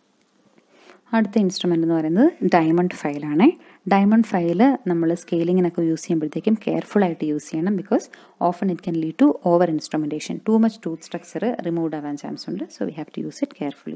അടുത്ത ഇൻസ്ട്രുമെൻ്റ് എന്ന് പറയുന്നത് ഡയമണ്ട് ഫയലാണ് ഡയമണ്ട് ഫയൽ നമ്മൾ സ്കെയിലിങ്ങിനൊക്കെ യൂസ് ചെയ്യുമ്പോഴത്തേക്കും കെയർഫുൾ ആയിട്ട് യൂസ് ചെയ്യണം because often it can lead to over instrumentation too much tooth structure remove ആവാൻ ചാൻസ് ഉണ്ട് so we have to use it carefully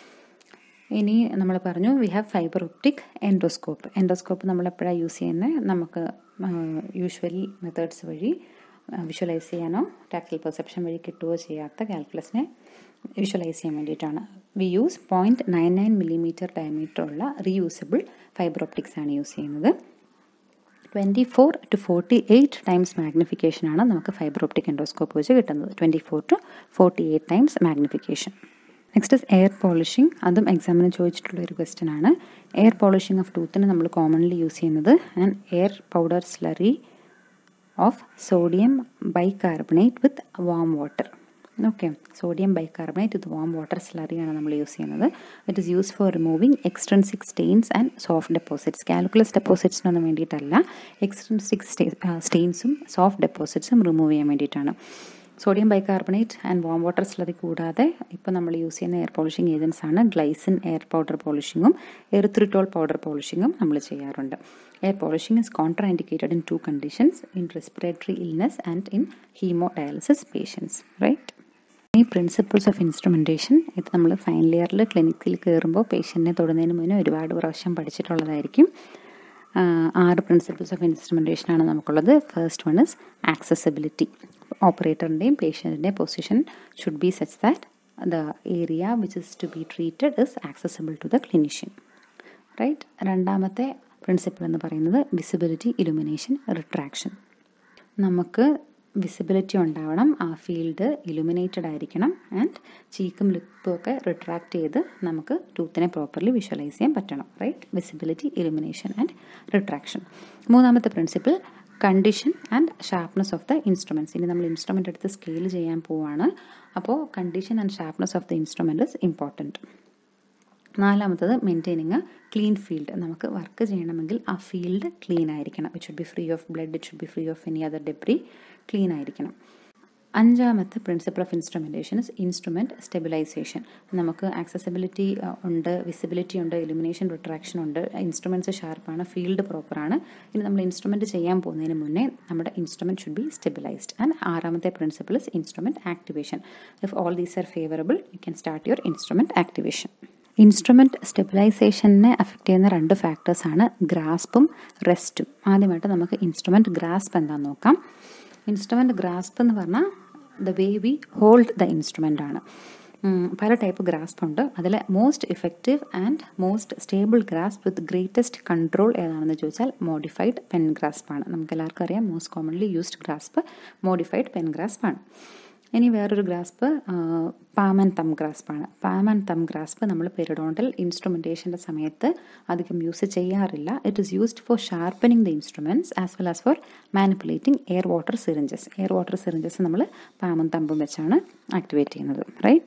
ഇനി നമ്മൾ പറഞ്ഞു we have fiber optic endoscope endoscope നമ്മൾ എപ്പോഴാണ് യൂസ് ചെയ്യുന്നത് നമുക്ക് യൂഷ്വലി മെത്തേഡ്സ് വഴി വിഷ്വലൈസ് ചെയ്യാനോ ടാക്ടൽ പെർസെപ്ഷൻ വഴി കിട്ടുകയോ ചെയ്യാത്ത കാൽക്കുലസിനെ വിഷ്വലൈസ് ചെയ്യാൻ വേണ്ടിയിട്ടാണ് we use point nine nine millimeter diameter ഉള്ള റീയൂസബിൾ ഫൈബർ ഒപ്റ്റിക്സ് ആണ് യൂസ് ചെയ്യുന്നത് twenty four to forty eight times മാഗ്നിഫിക്കേഷനാണ് നമുക്ക് ഫൈബർ ഒപ്റ്റിക് എൻഡോസ്കോപ്പ് വെച്ച് കിട്ടുന്നത് twenty four to forty eight times magnification next is air polishing അതും എക്സാമിന് ചോദിച്ചിട്ടുള്ള ഒരു ക്വസ്റ്റ്യൻ ആണ് എയർ പോളിഷിംഗ് ഓഫ് ടൂത്തിന് നമ്മൾ കോമൺലി യൂസ് ചെയ്യുന്നത് and air powder slurry of sodium bicarbonate with warm water okay sodium bicarbonate with warm water സ്ലറിയാണ് നമ്മൾ യൂസ് ചെയ്യുന്നത് it is use for removing extrinsic stains and soft deposits calculus ഡെപ്പോസിറ്റ്സിനൊന്നും വേണ്ടിയിട്ടല്ല extrinsic സ്റ്റെയിൻസും soft ഡെപ്പോസിറ്റ്സും remove ചെയ്യാൻ വേണ്ടിയിട്ടാണ് sodium bicarbonate and warm water slurry കൂടാതെ ഇപ്പോൾ നമ്മൾ യൂസ് ചെയ്യുന്ന എയർ പോളിഷിംഗ് ഏജൻസ് ആണ് ഗ്ലൈസിൻ എയർ പൗഡർ പോളിഷിങ്ങും എറിത്രിറ്റോൾ പൗഡർ പോളിഷിങ്ങും നമ്മൾ ചെയ്യാറുണ്ട് air polishing is contra indicated in two conditions in respiratory illness and in hemodialysis patients right ഈ പ്രിൻസിപ്പിൾസ് ഓഫ് ഇൻസ്ട്രുമെൻറ്റേഷൻ ഇത് നമ്മൾ ഫൈനൽ ഇയറിൽ ക്ലിനിക്കിൽ കയറുമ്പോൾ പേഷ്യൻറ്റിനെ തൊടുന്നതിന് മുന്നേ ഒരുപാട് പ്രാവശ്യം പഠിച്ചിട്ടുള്ളതായിരിക്കും ആറ് പ്രിൻസിപ്പിൾസ് ഓഫ് ഇൻസ്ട്രുമെൻറ്റേഷനാണ് നമുക്കുള്ളത് ഫസ്റ്റ് വൺ ഇസ് ആക്സസിബിലിറ്റി ഓപ്പറേറ്ററിൻ്റെയും പേഷ്യൻറ്റിൻ്റെയും position should be such that the area which is to be treated is accessible to the clinician right രണ്ടാമത്തെ പ്രിൻസിപ്പിൾ എന്ന് പറയുന്നത് വിസിബിലിറ്റി ഇലുമിനേഷൻ റിട്രാക്ഷൻ നമുക്ക് വിസിബിലിറ്റി ഉണ്ടാവണം ആ ഫീൽഡ് ഇലുമിനേറ്റഡ് ആയിരിക്കണം ആൻഡ് ചീക്കും ലിപ്പും ഒക്കെ റിട്രാക്ട് ചെയ്ത് നമുക്ക് ടൂത്തിനെ പ്രോപ്പർലി വിഷ്വലൈസ് ചെയ്യാൻ പറ്റണം right visibility illumination and retraction മൂന്നാമത്തെ principle condition and sharpness of the instruments ഇനി നമ്മൾ ഇൻസ്ട്രുമെൻ്റ് എടുത്ത് സ്കെയിൽ ചെയ്യാൻ പോവാണ് അപ്പോൾ condition and sharpness of the instrument is important നാലാമത്തത് മെയിൻറ്റെയിനിങ് ക്ലീൻ ഫീൽഡ് നമുക്ക് വർക്ക് ചെയ്യണമെങ്കിൽ ആ ഫീൽഡ് ക്ലീൻ ആയിരിക്കണം it should be free of blood it should be free of any other debris clean ആയിരിക്കണം അഞ്ചാമത്തെ principle of instrumentation is instrument stabilization നമുക്ക് accessibility ഉണ്ട് visibility ഉണ്ട് ഇലുമിനേഷൻ റിട്രാക്ഷൻ ഉണ്ട് ഇൻസ്ട്രുമെൻറ്റ്സ് ഷാർപ്പാണ് ഫീൽഡ് പ്രോപ്പറാണ് ഇനി നമ്മൾ ഇൻസ്ട്രുമെൻറ്റ് ചെയ്യാൻ പോകുന്നതിന് മുന്നേ നമ്മുടെ instrument should be stabilised and ആറാമത്തെ principle is instrument activation if all these are favourable you can start your instrument activation instrument സ്റ്റെബിലൈസേഷനെ അഫക്റ്റ് ചെയ്യുന്ന രണ്ട് ഫാക്ടേഴ്സാണ് ഗ്രാസ്പും റെസ്റ്റും ആദ്യമായിട്ട് നമുക്ക് ഇൻസ്ട്രുമെൻറ്റ് ഗ്രാസ്പ് എന്താണെന്ന് നോക്കാം ഇൻസ്ട്രുമെൻറ്റ് ഗ്രാസ്പ് എന്ന് പറഞ്ഞാൽ the way we hold the instrument ആണ് പല ടൈപ്പ് ഗ്രാസ്പ് ഉണ്ട് അതിൽ most effective and most stable grasp with greatest control ഏതാണെന്ന് ചോദിച്ചാൽ മോഡിഫൈഡ് പെൻ ഗ്രാസ്പ് ആണ് നമുക്ക് എല്ലാവർക്കും അറിയാം most commonly used grasp modified pen grasp ആണ് ഇനി വേറൊരു grasp palm and thumb grasp ആണ് പാം ആൻഡ് തം ഗ്രാസ്പ് നമ്മൾ പെരിഡോണ്ടൽ ഇൻസ്ട്രുമെൻറ്റേഷൻ്റെ സമയത്ത് അധികം യൂസ് ചെയ്യാറില്ല it is used for sharpening the instruments as well as for manipulating air water syringes air water syringes നമ്മൾ പാമും തമ്പും വെച്ചാണ് ആക്ടിവേറ്റ് ചെയ്യുന്നത് റൈറ്റ്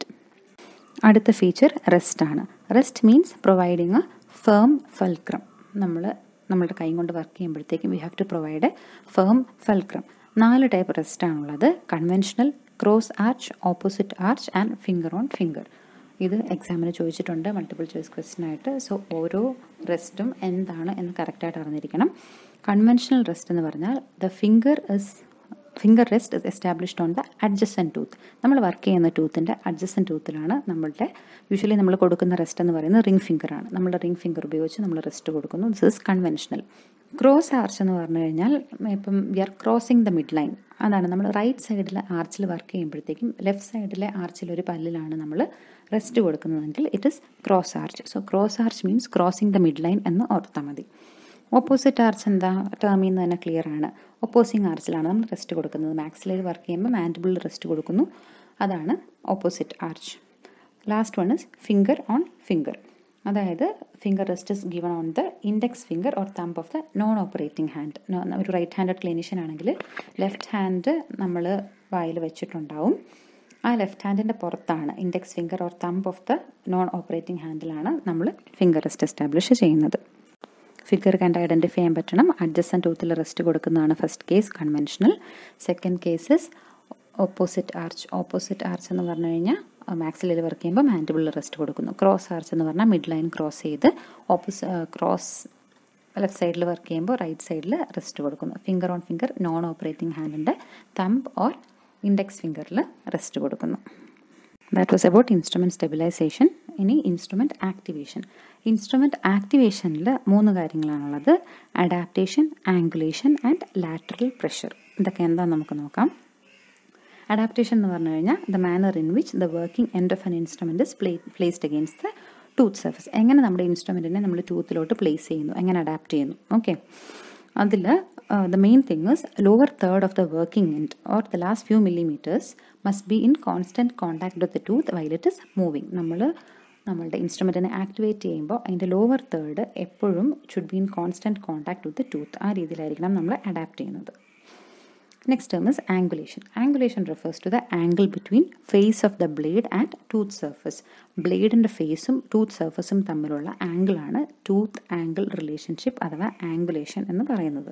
അടുത്ത ഫീച്ചർ റെസ്റ്റ് ആണ് rest means providing a firm fulcrum നമ്മൾ നമ്മളുടെ കൈ കൊണ്ട് വർക്ക് ചെയ്യുമ്പോഴത്തേക്കും we have to provide a firm fulcrum നാല് ടൈപ്പ് റെസ്റ്റ് ആണുള്ളത് conventional cross arch opposite arch and finger on finger ഇത് എക്സാമിന് ചോദിച്ചിട്ടുണ്ട് മൾട്ടിപ്പിൾ ചോയ്സ് ക്വസ്റ്റ്യൻ ആയിട്ട് സോ ഓരോ റെസ്റ്റും എന്താണ് എന്ന് കറക്റ്റായിട്ട് അറിഞ്ഞിരിക്കണം കൺവെൻഷണൽ റെസ്റ്റ് എന്ന് പറഞ്ഞാൽ the finger is finger rest is established on the adjacent tooth നമ്മൾ വർക്ക് ചെയ്യുന്ന ടൂത്തിൻ്റെ അഡ്ജസ്റ്റൻ ടൂത്തിലാണ് നമ്മളുടെ യൂഷ്വലി നമ്മൾ കൊടുക്കുന്ന റെസ്റ്റ് എന്ന് പറയുന്നത് റിംഗ് ഫിംഗർ ആണ് നമ്മുടെ റിംഗ് ഫിംഗർ ഉപയോഗിച്ച് നമ്മൾ റെസ്റ്റ് കൊടുക്കുന്നു this is conventional cross arch എന്ന് പറഞ്ഞു കഴിഞ്ഞാൽ ഇപ്പം we are crossing the mid line അതാണ് നമ്മൾ റൈറ്റ് സൈഡിലെ ആർച്ചിൽ വർക്ക് ചെയ്യുമ്പോഴത്തേക്കും ലെഫ്റ്റ് സൈഡിലെ ആർച്ചിൽ ഒരു പല്ലിലാണ് നമ്മൾ റെസ്റ്റ് കൊടുക്കുന്നതെങ്കിൽ it is cross arch so cross arch means crossing the mid line എന്ന് ഓർത്താൽ മതി ഓപ്പോസിറ്റ് ആർച്ച് എന്താ ടേമിൽ നിന്ന് തന്നെ ക്ലിയർ ആണ് ഓപ്പോസിങ് ആർച്ചിലാണ് നമ്മൾ റെസ്റ്റ് കൊടുക്കുന്നത് മാക്സിലയിൽ വർക്ക് ചെയ്യുമ്പോൾ മാൻഡിബിളിൽ റെസ്റ്റ് കൊടുക്കുന്നു അതാണ് opposite arch last one is finger on finger അതായത് finger rest is given on the index finger or thumb of the non operating hand ഒരു റൈറ്റ് ഹാൻഡഡ് ക്ലിനീഷ്യൻ ആണെങ്കിൽ ലെഫ്റ്റ് ഹാൻഡ് നമ്മൾ വായിൽ വെച്ചിട്ടുണ്ടാവും ആ ലെഫ്റ്റ് ഹാൻഡിൻ്റെ പുറത്താണ് index finger or thumb of the non operating ഹാൻഡിലാണ് നമ്മൾ ഫിംഗർ റെസ്റ്റ് എസ്റ്റാബ്ലിഷ് ചെയ്യുന്നത് ഫിഗർ കണ്ട് ഐഡൻറ്റിഫൈ ചെയ്യാൻ പറ്റണം അഡ്ജസ്റ്റൻ ടൂത്തിൽ റെസ്റ്റ് കൊടുക്കുന്നതാണ് first case conventional second cases opposite arch opposite arch എന്ന് പറഞ്ഞു കഴിഞ്ഞാൽ മാക്സിലിൽ വർക്ക് ചെയ്യുമ്പോൾ മാൻഡിബിളിൽ റെസ്റ്റ് കൊടുക്കുന്നു ക്രോസ് ആർച്ച് എന്ന് പറഞ്ഞാൽ മിഡ് ലൈൻ ക്രോസ് ചെയ്ത് ഓപ്പോസ് ക്രോസ് ലെഫ്റ്റ് സൈഡിൽ വർക്ക് ചെയ്യുമ്പോൾ റൈറ്റ് സൈഡിൽ റെസ്റ്റ് കൊടുക്കുന്നു finger on finger non operating ഹാൻഡിൻ്റെ തമ്പ് ഓർ ഇൻഡെക്സ് ഫിംഗറിൽ റെസ്റ്റ് കൊടുക്കുന്നു that was about instrument stabilization ഇനി ഇൻസ്ട്രുമെൻറ്റ് ആക്ടിവേഷൻ ഇൻസ്ട്രുമെൻറ്റ് ആക്ടിവേഷനിൽ മൂന്ന് കാര്യങ്ങളാണുള്ളത് adaptation angulation and lateral pressure ഇതൊക്കെ എന്താണെന്ന് നമുക്ക് നോക്കാം അഡാപ്റ്റേഷൻ എന്ന് പറഞ്ഞു കഴിഞ്ഞാൽ the manner in which the working end of an instrument is play placed against the tooth surface എങ്ങനെ നമ്മുടെ ഇൻസ്ട്രുമെൻറ്റിനെ നമ്മൾ ടൂത്തിലോട്ട് പ്ലേസ് ചെയ്യുന്നു എങ്ങനെ അഡാപ്റ്റ് ചെയ്യുന്നു ഓക്കെ അതിൽ the main thing is lower third of the working end or the last few millimeters must be in constant contact with the tooth while it is moving നമ്മൾ നമ്മളുടെ ഇൻസ്ട്രുമെൻറ്റിനെ ആക്ടിവേറ്റ് ചെയ്യുമ്പോൾ അതിൻ്റെ lower third എപ്പോഴും should be in constant contact with the tooth ആ രീതിയിലായിരിക്കണം നമ്മൾ adapt ചെയ്യുന്നത് Next term is angulation. Angulation refers to the angle between face of the blade and tooth surface. ബ്ലേഡിൻ്റെ ഫേസും ടൂത്ത് സർഫസും തമ്മിലുള്ള ആംഗിളാണ് ടൂത്ത് ആംഗിൾ റിലേഷൻഷിപ്പ് അഥവാ ആംഗുലേഷൻ എന്ന് പറയുന്നത്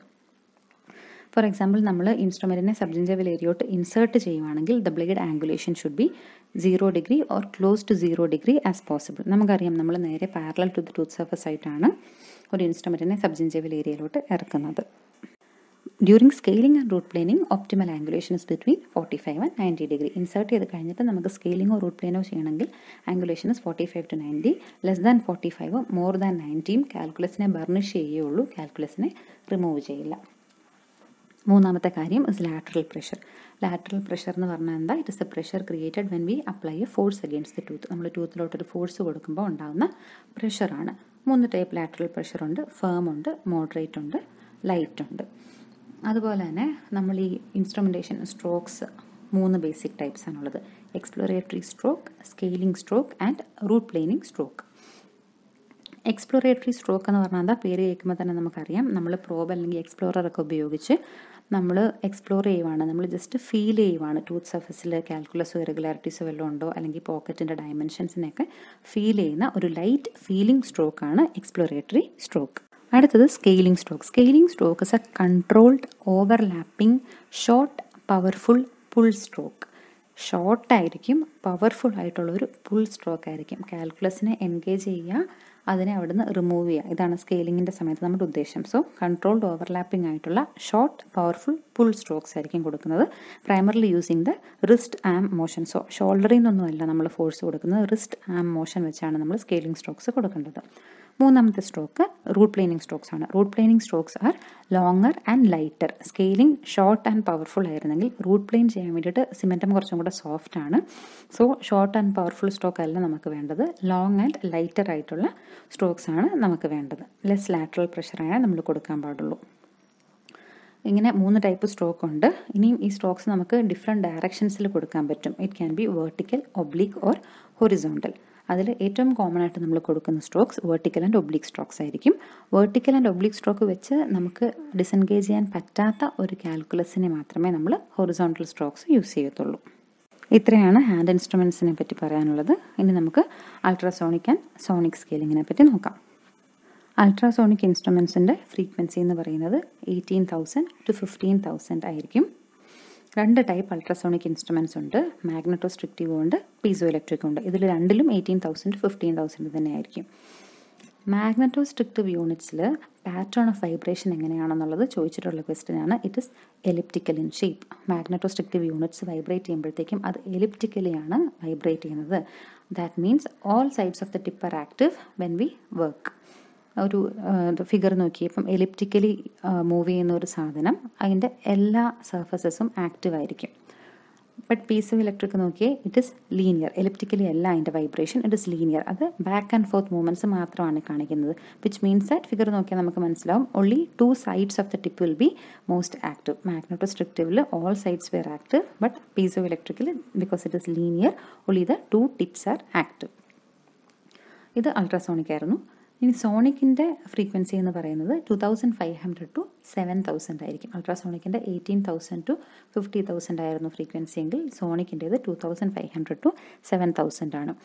ഫോർ എക്സാമ്പിൾ നമ്മൾ ഇൻസ്ട്രുമെൻറ്റിനെ സബ്ജൻജബിൾ ഏരിയോട്ട് ഇൻസേർട്ട് ചെയ്യുവാണെങ്കിൽ the blade angulation should be zero degree or close to zero degree as possible നമുക്കറിയാം നമ്മൾ നേരെ parallel to the tooth surface ആയിട്ടാണ് ഒരു ഇൻസ്ട്രുമെൻറ്റിനെ സബ്ജൻജബിൾ ഏരിയയിലോട്ട് ഇറക്കുന്നത് during scaling and root planing optimal angulation is between forty five and ninety degree insert ചെയ്ത് കഴിഞ്ഞിട്ട് നമുക്ക് സ്കെയിലിങ്ങോ റൂട്ട് പ്ലേനോ ചെയ്യണമെങ്കിൽ angulation is forty five to ninety less than forty five more than നയൻറ്റിയും കാൽക്കുലസിനെ ബർണിഷ് ചെയ്യുകയുള്ളൂ കാൽക്കുലസിനെ റിമൂവ് ചെയ്യില്ല മൂന്നാമത്തെ കാര്യം is lateral pressure lateral pressure എന്ന് പറഞ്ഞാൽ എന്താ it is a pressure created when we apply a force against the tooth നമ്മൾ ടൂത്തിലോട്ടൊരു ഫോഴ്സ് കൊടുക്കുമ്പോൾ ഉണ്ടാകുന്ന പ്രഷറാണ് മൂന്ന് ടൈപ്പ് ലാറ്ററൽ പ്രഷർ ഉണ്ട് ഫേം ഉണ്ട് മോഡറേറ്റ് ഉണ്ട് ലൈറ്റ് ഉണ്ട് അതുപോലെ തന്നെ നമ്മൾ ഈ ഇൻസ്ട്രുമെൻറ്റേഷൻ സ്ട്രോക്സ് മൂന്ന് ബേസിക് ടൈപ്സ് ആണുള്ളത് exploratory stroke scaling stroke and root planing stroke exploratory stroke എന്ന് പറഞ്ഞാൽ എന്താ പേര് കേൾക്കുമ്പോൾ തന്നെ നമുക്കറിയാം നമ്മൾ പ്രോബ് അല്ലെങ്കിൽ എക്സ്പ്ലോറർ ഒക്കെ ഉപയോഗിച്ച് നമ്മൾ എക്സ്പ്ലോർ ചെയ്യുവാണ് നമ്മൾ ജസ്റ്റ് ഫീൽ ചെയ്യുവാണ് ടൂത്ത് സർഫസിൽ കാൽക്കുലസോ ഇറഗുലാരിറ്റീസോ വല്ലതും ഉണ്ടോ അല്ലെങ്കിൽ പോക്കറ്റിൻ്റെ ഡയമെൻഷൻസിനെയൊക്കെ ഫീൽ ചെയ്യുന്ന ഒരു ലൈറ്റ് ഫീലിംഗ് സ്ട്രോക്കാണ് എക്സ്പ്ലോറേറ്ററി സ്ട്രോക്ക് അടുത്തത് scaling stroke scaling stroke is a controlled overlapping short powerful pull stroke ഷോർട്ടായിരിക്കും പവർഫുൾ ആയിട്ടുള്ള ഒരു പുൾ സ്ട്രോക്ക് ആയിരിക്കും കാൽക്കുലസിനെ എൻഗേജ് ചെയ്യുക അതിനെ അവിടുന്ന് റിമൂവ് ചെയ്യുക ഇതാണ് സ്കെയിലിങ്ങിൻ്റെ സമയത്ത് നമ്മുടെ ഉദ്ദേശം സോ കൺട്രോൾഡ് ഓവർലാപ്പിംഗ് ആയിട്ടുള്ള ഷോർട്ട് പവർഫുൾ പുൾ സ്ട്രോക്സ് ആയിരിക്കും കൊടുക്കുന്നത് primarily using the wrist arm motion so ഷോൾഡറിൽ നിന്നൊന്നുമല്ല നമ്മൾ ഫോഴ്സ് കൊടുക്കുന്നത് റിസ്റ്റ് ആം മോഷൻ വെച്ചാണ് നമ്മൾ സ്കെയിലിംഗ് സ്ട്രോക്സ് കൊടുക്കേണ്ടത് മൂന്നാമത്തെ സ്ട്രോക്ക് റൂട്ട് പ്ലെയിനിങ് സ്ട്രോക്സ് ആണ് root planing strokes are longer and lighter scaling short and powerful ആയിരുന്നെങ്കിൽ റൂട്ട് പ്ലെയിൻ ചെയ്യാൻ വേണ്ടിയിട്ട് സിമെൻറ്റം കുറച്ചും കൂടെ സോഫ്റ്റ് ആണ് so short and powerful stroke അല്ല നമുക്ക് വേണ്ടത് ലോങ് ആൻഡ് ലൈറ്റർ ആയിട്ടുള്ള സ്ട്രോക്സ് ആണ് നമുക്ക് വേണ്ടത് ലെസ് ലാറ്ററൽ പ്രഷറാണ് നമ്മൾ കൊടുക്കാൻ പാടുള്ളൂ ഇങ്ങനെ മൂന്ന് ടൈപ്പ് സ്ട്രോക്ക് ഉണ്ട് ഇനിയും ഈ സ്ട്രോക്സ് നമുക്ക് ഡിഫറെൻറ്റ് ഡയറക്ഷൻസിൽ കൊടുക്കാൻ പറ്റും it can be vertical oblique or horizontal അതിൽ ഏറ്റവും കോമൺ ആയിട്ട് നമ്മൾ കൊടുക്കുന്ന strokes vertical and oblique strokes ആയിരിക്കും വെർട്ടിക്കൽ ആൻഡ് ഒബ്ലിക് സ്ട്രോക്ക് വെച്ച് നമുക്ക് ഡിസെൻഗേജ് ചെയ്യാൻ പറ്റാത്ത ഒരു കാൽക്കുലസിനെ മാത്രമേ നമ്മൾ ഹൊറിസോണ്ടൽ സ്ട്രോക്സ് യൂസ് ചെയ്യത്തുള്ളൂ ഇത്രയാണ് ഹാൻഡ് ഇൻസ്ട്രുമെൻസിനെ പറ്റി പറയാനുള്ളത് ഇനി നമുക്ക് അൾട്രാസോണിക് ആൻഡ് സോണിക് സ്കെയിലിങ്ങിനെ പറ്റി നോക്കാം അൾട്രാസോണിക് ഇൻസ്ട്രുമെൻസിൻ്റെ ഫ്രീക്വൻസി എന്ന് പറയുന്നത് eighteen thousand to fifteen thousand ആയിരിക്കും രണ്ട് ടൈപ്പ് അൾട്രാസോണിക് ഇൻസ്ട്രുമെൻസ് ഉണ്ട് മാഗ്നറ്റോസ്ട്രിക്റ്റീവും ഉണ്ട് പീസോ ഇലക്ട്രിക്കും ഉണ്ട് ഇതിൽ രണ്ടിലും എയ്റ്റീൻ തൗസൻഡ് ഫിഫ്റ്റീൻ തൗസൻഡ് തന്നെ ആയിരിക്കും മാഗ്നറ്റോസ്ട്രിക്റ്റീവ് യൂണിറ്റ്സിൽ പാറ്റേൺ ഓഫ് വൈബ്രേഷൻ എങ്ങനെയാണെന്നുള്ളത് ചോദിച്ചിട്ടുള്ള ക്വസ്റ്റ്യൻ ആണ് it is elliptical in shape magnetostrictive units vibrate ചെയ്യുമ്പോഴത്തേക്കും അത് എലിപ്റ്റിക്കലി ആണ് വൈബ്രേറ്റ് ചെയ്യുന്നത് that means all sides of the tip are active when we work ഒരു ഫിഗർ നോക്കി ഇപ്പം എലിപ്റ്റിക്കലി മൂവ് ചെയ്യുന്ന ഒരു സാധനം അതിൻ്റെ എല്ലാ സർഫസസും ആക്റ്റീവ് ആയിരിക്കും ബട്ട് പീസ് ഓഫ് ഇലക്ട്രിക് നോക്കിയേ ഇറ്റ് ഇസ് ലീനിയർ എലിപ്റ്റിക്കലി അല്ല അതിൻ്റെ വൈബ്രേഷൻ ഇറ്റ് ഇസ് ലീനിയർ അത് ബാക്ക് ആൻഡ് ഫോർത്ത് മൂവ്മെൻറ്റ്സ് മാത്രമാണ് കാണിക്കുന്നത് വിച്ച് മീൻസ് ദാറ്റ് ഫിഗർ നോക്കിയാൽ നമുക്ക് മനസ്സിലാവും only two sides of the tip will be most active മാഗ്നറ്റോസ്ട്രിക്റ്റീവിൽ all sides were active but piezo electrical because it is linear only the two tips are active ഇത് ultrasonic ആയിരുന്നു ഇനി സോണിക്കിൻ്റെ frequency എന്ന് പറയുന്നത് two thousand five hundred to seven thousand ആയിരിക്കും അൾട്രാസോണിക്കിൻ്റെ eighteen thousand to fifty thousand ആയിരുന്നു frequency എങ്കിൽ സോണിക്കിൻ്റേത് two thousand five hundred to seven thousand ആണ്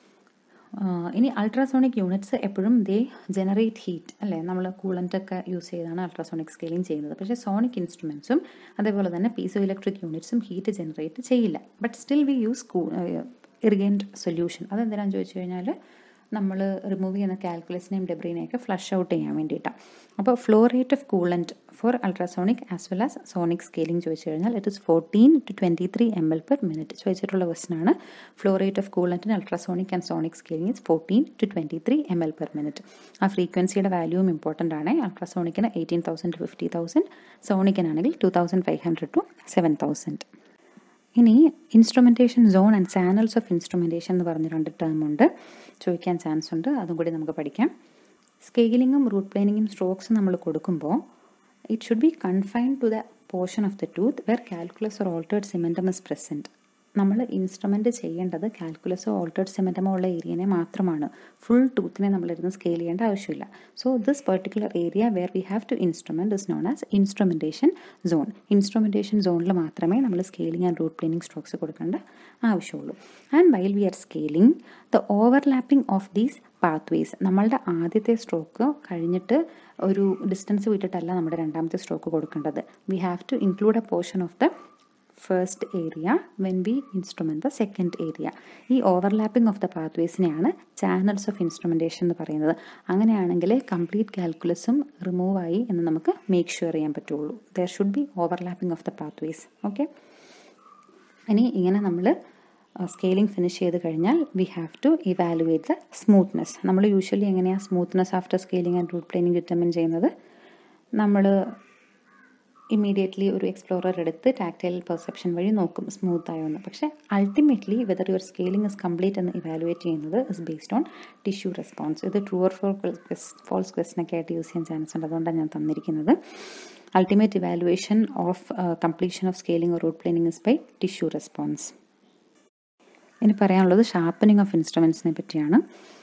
ഇനി അൾട്രാസോണിക് യൂണിറ്റ്സ് എപ്പോഴും ദേ ജനറേറ്റ് ഹീറ്റ് അല്ലേ നമ്മൾ കൂളൻ്റൊക്കെ യൂസ് ചെയ്താണ് അൾട്രാസോണിക് സ്കെയിലിംഗ് ചെയ്യുന്നത് പക്ഷേ സോണിക് ഇൻസ്ട്രുമെൻസും അതേപോലെ തന്നെ പീസോ ഇലക്ട്രിക് യൂണിറ്റ്സും ഹീറ്റ് ജനറേറ്റ് ചെയ്യില്ല ബട്ട് സ്റ്റിൽ വി യൂസ് കൂ ഇറിഗൻറ്റ് സൊല്യൂഷൻ അതെന്തിനാണെന്ന് ചോദിച്ചു കഴിഞ്ഞാൽ നമ്മൾ റിമൂവ് ചെയ്യുന്ന കാൽക്കുലസിനെയും ഡെബ്രീനെയൊക്കെ ഫ്ലഷ് ഔട്ട് ചെയ്യാൻ വേണ്ടിയിട്ടാണ് അപ്പോൾ flow rate of coolant for ultrasonic as well as sonic scaling ചോദിച്ചു കഴിഞ്ഞാൽ it is fourteen to twenty three M L per minute ചോദിച്ചിട്ടുള്ള ക്വസ്റ്റൻ ആണ് ഫ്ലോ റേറ്റ് ഓഫ് കൂളൻറ്റിന് ultrasonic and sonic scaling is fourteen to twenty three M L per minute ആ ഫ്രീക്വൻസിയുടെ വാല്യൂവും important ആണ് അൾട്രാസോണിക്കിന് eighteen thousand to fifty thousand സോണിക്കിനാണെങ്കിൽ two thousand five hundred to seven thousand ഇനി instrumentation zone and channels of instrumentation എന്ന് പറഞ്ഞ രണ്ട് ടേം ഉണ്ട് ചോദിക്കാൻ ചാൻസ് ഉണ്ട് അതും കൂടി നമുക്ക് പഠിക്കാം സ്കെയിലിങ്ങും റൂട്ട് പ്ലെയിനിങ്ങും സ്ട്രോക്സും നമ്മൾ കൊടുക്കുമ്പോൾ it should be confined to the portion of the tooth where calculus or altered cementum is present നമ്മൾ ഇൻസ്ട്രുമെൻ്റ് ചെയ്യേണ്ടത് കാൽക്കുലസോ ഓൾട്ടേഡ് സിമെൻറ്റമോ ഉള്ള ഏരിയനെ മാത്രമാണ് ഫുൾ ടൂത്തിനെ നമ്മളിരുന്ന് സ്കെയിൽ ചെയ്യേണ്ട ആവശ്യമില്ല so this particular area where we have to instrument is known as instrumentation zone instrumentation സോണിൽ മാത്രമേ നമ്മൾ scaling and root planing strokes കൊടുക്കേണ്ട ആവശ്യമുള്ളൂ and while we are scaling the overlapping of these pathways നമ്മളുടെ ആദ്യത്തെ stroke കഴിഞ്ഞിട്ട് ഒരു distance വിട്ടിട്ടല്ല നമ്മുടെ രണ്ടാമത്തെ സ്ട്രോക്ക് കൊടുക്കേണ്ടത് we have to include a portion of the first area when we instrument the second area ഈ ഓവർലാപ്പിംഗ് ഓഫ് ദ പാത്വേസിനെയാണ് channels of instrumentation എന്ന് പറയുന്നത് അങ്ങനെയാണെങ്കിൽ കംപ്ലീറ്റ് കാൽക്കുലസും റിമൂവ് ആയി എന്ന് നമുക്ക് മേക്ക് ഷുവർ ചെയ്യാൻ പറ്റുള്ളൂ there should be overlapping of the pathways okay ഇനി ഇങ്ങനെ നമ്മൾ സ്കെയിലിംഗ് ഫിനിഷ് ചെയ്ത് കഴിഞ്ഞാൽ we have to evaluate the smoothness നമ്മൾ യൂഷ്വലി എങ്ങനെയാണ് smoothness after scaling and root planing determine ചെയ്യുന്നത് നമ്മൾ ഇമ്മീഡിയറ്റ്ലി ഒരു എക്സ്പ്ലോറർ എടുത്ത് ടാക്ടൈൽ പെർസെപ്ഷൻ വഴി നോക്കും സ്മൂത്ത് ആയോ എന്ന് പക്ഷേ ultimately whether your scaling is complete എന്ന് ഇവാലുവേറ്റ് ചെയ്യുന്നത് is based on tissue response ഇത് ട്രൂ ഓർ ഫോൾ ഫോൾസ് ക്വസ്റ്റനൊക്കെ ആയിട്ട് യൂസ് ചെയ്യാൻ ചാൻസ് ഉണ്ട് അതുകൊണ്ടാണ് ഞാൻ തന്നിരിക്കുന്നത് ultimate evaluation of completion of scaling or root planing is by tissue response ഇനി പറയാനുള്ളത് ഷാർപ്പനിങ് ഓഫ് ഇൻസ്ട്രുമെൻസിനെ പറ്റിയാണ്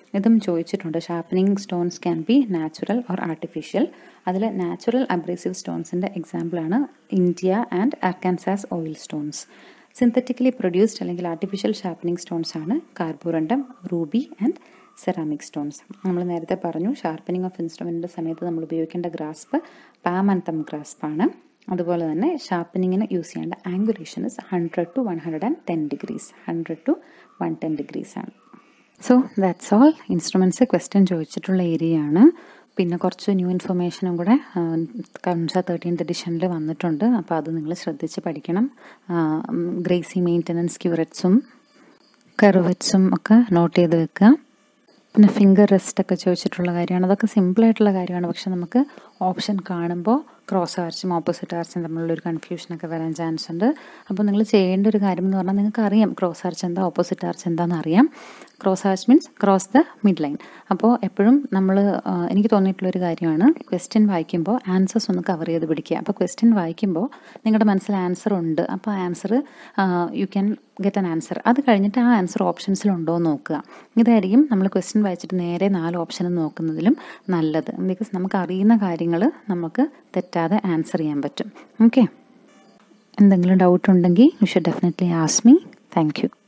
ഇതും ചോദിച്ചിട്ടുണ്ട് sharpening stones can be natural or artificial അതിൽ നാച്ചുറൽ അബ്രേസീവ് സ്റ്റോൺസിൻ്റെ എക്സാമ്പിളാണ് India and Arkansas oil stones synthetically produced അല്ലെങ്കിൽ ആർട്ടിഫിഷ്യൽ ഷാർപ്പനിങ് സ്റ്റോൺസ് ആണ് carborundum ruby and ceramic stones നമ്മൾ നേരത്തെ പറഞ്ഞു ഷാർപ്പനിങ് ഓഫ് ഇൻസ്ട്രുമെൻറ്റിൻ്റെ സമയത്ത് നമ്മൾ ഉപയോഗിക്കേണ്ട ഗ്രാസ്പ് പാം ആൻഡ് തം ഗ്രാസ്പാണ് അതുപോലെ തന്നെ ഷാർപ്പനിങ്ങിന് യൂസ് ചെയ്യേണ്ട angulation is hundred to one hundred and ten degrees hundred to one ten degrees ആണ് so that's all instruments question ചോദിച്ചിട്ടുള്ള ഏരിയ ആണ് പിന്നെ കുറച്ച് ന്യൂ ഇൻഫർമേഷനും കൂടെ കംസ തേർട്ടീൻത് എഡിഷനിൽ വന്നിട്ടുണ്ട് അപ്പോൾ അത് നിങ്ങൾ ശ്രദ്ധിച്ച് പഠിക്കണം ഗ്രേസി മെയിൻ്റനൻസ് ക്യൂററ്റ്സും കർവറ്റ്സും ഒക്കെ നോട്ട് ചെയ്ത് വെക്കുക പിന്നെ ഫിംഗർ റെസ്റ്റ് ഒക്കെ ചോദിച്ചിട്ടുള്ള കാര്യമാണ് അതൊക്കെ സിമ്പിളായിട്ടുള്ള കാര്യമാണ് പക്ഷെ നമുക്ക് ഓപ്ഷൻ കാണുമ്പോൾ ക്രോസ് ആർച്ചും ഓപ്പോസിറ്റ് ആർച്ചും തമ്മിലുള്ളൊരു കൺഫ്യൂഷനൊക്കെ വരാൻ ചാൻസ് ഉണ്ട് അപ്പോൾ നിങ്ങൾ ചെയ്യേണ്ട ഒരു കാര്യം എന്ന് പറഞ്ഞാൽ നിങ്ങൾക്ക് അറിയാം ക്രോസ് ആർച്ച് എന്താ ഓപ്പോസിറ്റ് ആർച്ച് എന്താണെന്ന് അറിയാം cross arch means cross the mid line അപ്പോൾ എപ്പോഴും നമ്മൾ എനിക്ക് തോന്നിയിട്ടുള്ളൊരു കാര്യമാണ് ക്വസ്റ്റ്യൻ വായിക്കുമ്പോൾ ആൻസേഴ്സ് ഒന്ന് കവർ ചെയ്ത് പിടിക്കുക അപ്പോൾ ക്വസ്റ്റ്യൻ വായിക്കുമ്പോൾ നിങ്ങളുടെ മനസ്സിൽ ആൻസർ ഉണ്ട് അപ്പോൾ answer you can get an answer അത് കഴിഞ്ഞിട്ട് ആ ആൻസർ ഓപ്ഷൻസിലുണ്ടോ എന്ന് നോക്കുക ഇതായിരിക്കും നമ്മൾ ക്വസ്റ്റ്യൻ വായിച്ചിട്ട് നേരെ നാല് ഓപ്ഷൻ നോക്കുന്നതിലും നല്ലത് ബിക്കോസ് നമുക്ക് അറിയുന്ന കാര്യങ്ങൾ നമുക്ക് തെറ്റാതെ ആൻസർ ചെയ്യാൻ പറ്റും ഓക്കെ എന്തെങ്കിലും ഡൗട്ട് ഉണ്ടെങ്കിൽ you should definitely ask me thank U